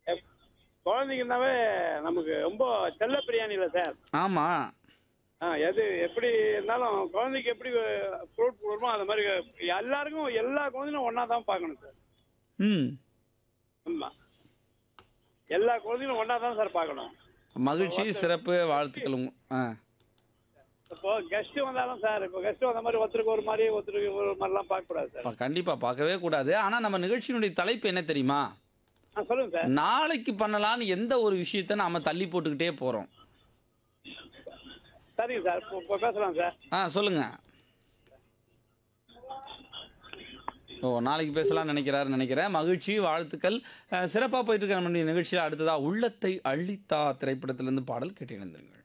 எப்- குழந்தைங்கனாவே நமக்கு ரொம்ப செல்ல பிரியாணி இல்லை சார் ஆமாம் ஆ எது எப்படி இருந்தாலும் குழந்தைக்கு எப்படி ஃப்ரூட் கொடுக்குமோ அந்த மாதிரி எல்லாருக்கும் எல்லா குழந்தையும் ஒன்றா தான் பார்க்கணும் சார் ம் ஆமாம் எல்லா குழந்தையும் ஒன்றா தான் சார் பார்க்கணும் மகிழ்ச்சி சிறப்பு வாழ்த்துக்கள் உங்க- ஆ இப்போ கெஸ்ட் வந்தாலும் சார் இப்போ கெஸ்ட் வந்த மாதிரி ஒருத்தருக்கு ஒரு மாதிரி ஒருத்தருக்கு ஒரு மாதிரிலாம் பார்க்கக்கூடாது சார் பா- கண்டிப்பா பார்க்கவே கூடாது ஆனா நம்ம நிகழ்ச்சியினுடைய தலைப்பு என்ன தெரியுமா ஆ சொல்லுங்க சார் நாளைக்கு பண்ணலாம்னு எந்த ஒரு விஷயத்த நாம தள்ளி போட்டுக்கிட்டே போறோம் சரிங்க சார் இப்போ இப்போ பேசலாம் சார் ஆ சொல்லுங்க ஓ நாளைக்கு பேசலாம்னு நினைக்கிறாரு நினைக்கிறேன் மகிழ்ச்சி வாழ்த்துக்கள் சிறப்பாக போயிட்டு இருக்க நம்முடைய நிகழ்ச்சியில் அடுத்ததா உள்ளத்தை அள்ளித்தா திரைப்படத்திலிருந்து பாடல் கேட்டு இணைந்திருங்கள்